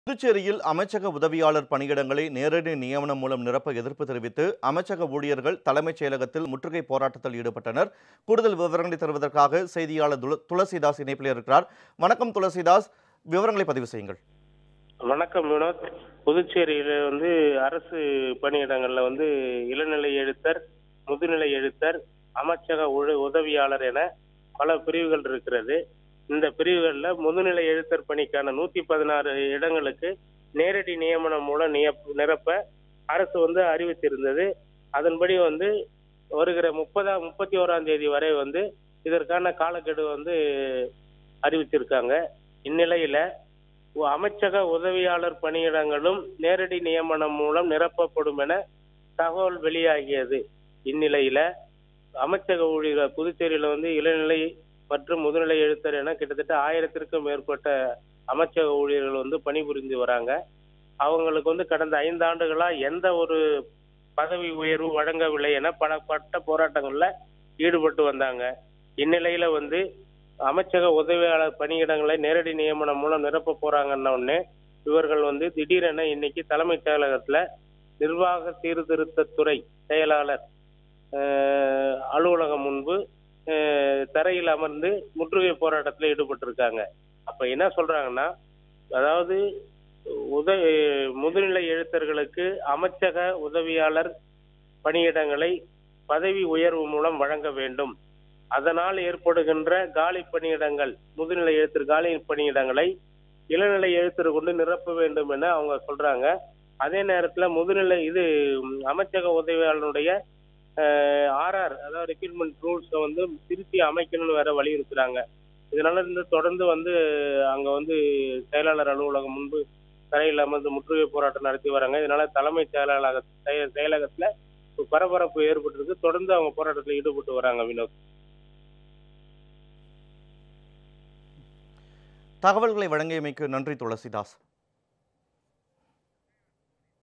புதுச்சேரியில் அமைச்சக உதவியாளர் பணியிடங்களை நேரடி நியமனம் மூலம் நிரப்ப எதிர்ப்பு தெரிவித்து அமைச்சக ஊழியர்கள் தலைமைச் செயலகத்தில் முற்றுகை போராட்டத்தில் ஈடுபட்டனர் கூடுதல் விவரங்களை தருவதற்காக செய்தியாளர் துள- துளசிதாஸ் இணைப்பில் இருக்கிறார் வணக்கம் துளசிதாஸ் விவரங்களை பதிவு செய்யுங்கள் வணக்கம் வினோத் புதுச்சேரியில வந்து அரசு பணியிடங்கள்ல வந்து இளநிலை எழுத்தர் முதுநிலை எழுத்தர் அமைச்சக உழ- உதவியாளர் என பல பிரிவுகள் இருக்கிறது இந்த பிரிவுகள்ல முதுநிலை எழுத்தர் பணிக்கான நூத்தி பதினாறு இடங்களுக்கு நேரடி நியமனம் மூலம் நியப்- நிரப்ப அரசு வந்து அறிவித்திருந்தது அதன்படி வந்து வருகிற முப்பதா முப்பத்தி ஓராம் தேதி வரை வந்து இதற்கான காலக்கெடு வந்து அறிவிச்சிருக்காங்க இந்நிலையில ஒ- அமைச்சக உதவியாளர் பணியிடங்களும் நேரடி நியமனம் மூலம் நிரப்பப்படும் என தகவல் வெளியாகியது இந்நிலையில அமைச்சக ஊழியர் புதுச்சேரியில வந்து இளநிலை மற்றும் முதுநிலை எழுத்தர் என கிட்டத்தட்ட ஆயிரத்திற்கும் மேற்பட்ட அமைச்சக ஊழியர்கள் வந்து பணிபுரிந்து வராங்க அவங்களுக்கு வந்து கடந்த ஐந்து ஆண்டுகளா எந்த ஒரு பதவி உயர்வு வழங்கவில்லை என பல பட்ட போராட்டங்கள்ல ஈடுபட்டு வந்தாங்க இந்நிலையில வந்து அமைச்சக உதவியாளர் பணியிடங்களை நேரடி நியமனம் மூலம் நிரப்ப போறாங்கன்ன உடனே இவர்கள் வந்து திடீரென இன்னைக்கு தலைமைச் செயலகத்துல நிர்வாக சீர்திருத்தத்துறை செயலாளர் அஹ், அலுவலகம் முன்பு அஹ், தரையில் அமர்ந்து முற்றுகை போராட்டத்தில் ஈடுபட்டிருக்காங்க அப்ப என்ன சொல்றாங்கன்னா அதாவது உத முதுநிலை எழுத்தர்களுக்கு அமைச்சக உதவியாளர் பணியிடங்களை பதவி உயர்வு மூலம் வழங்க வேண்டும் அதனால் ஏற்படுகின்ற காலி பணியிடங்கள் முதுநிலை எழுத்தர் காலி பணியிடங்களை இளநிலை எழுத்தர் கொண்டு நிரப்ப வேண்டும் என அவங்க சொல்றாங்க அதே நேரத்துல முதுநிலை இது ம், அமைச்சக உதவியாளருடைய ஆர்ஆர் அதாவது ரெக்ரூட்மெண்ட் ரூல்ஸை வந்து திருத்தி அமைக்கணும்னு வேற வலியுறுத்துறாங்க இதனால இந்த தொடர்ந்து வந்து அங்க வந்து செயலாளர் அலுவலகம் முன்பு தரையில் அமர்ந்து முற்றுகை போராட்டம் நடத்தி வராங்க இதனால தலைமைச் செயலாளர் செயல்- செயலகத்துல ஒரு பரபரப்பு ஏற்பட்டிருக்கு தொடர்ந்து அவங்க போராட்டத்தில் ஈடுபட்டு வராங்க வினோத் தகவல்களை வழங்கியமைக்கு நன்றி துளசிதாஸ்